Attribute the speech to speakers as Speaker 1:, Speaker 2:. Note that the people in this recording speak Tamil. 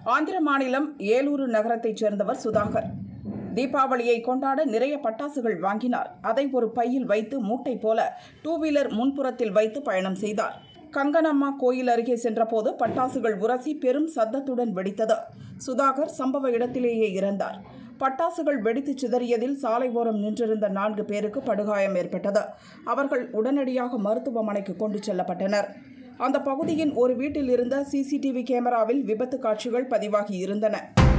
Speaker 1: ஆந்திர மாநிலம் ஏலூரு நகரத்தைச் சேர்ந்தவர் சுதாகர் தீபாவளியை கொண்டாட நிறைய பட்டாசுகள் வாங்கினார் அதை ஒரு பையில் வைத்து மூட்டை போல டூ வீலர் முன்புறத்தில் வைத்து பயணம் செய்தார் கங்கனம்மா கோயில் அருகே சென்றபோது பட்டாசுகள் உரசி பெரும் சத்தத்துடன் வெடித்தது சுதாகர் சம்பவ இடத்திலேயே இறந்தார் பட்டாசுகள் வெடித்து சிதறியதில் சாலை ஓரம் நின்றிருந்த நான்கு பேருக்கு படுகாயம் ஏற்பட்டது அவர்கள் உடனடியாக மருத்துவமனைக்கு கொண்டு செல்லப்பட்டனர் அந்த பகுதியின் ஒரு வீட்டில் இருந்த சிசிடிவி கேமராவில் விபத்து காட்சிகள் பதிவாகி இருந்தன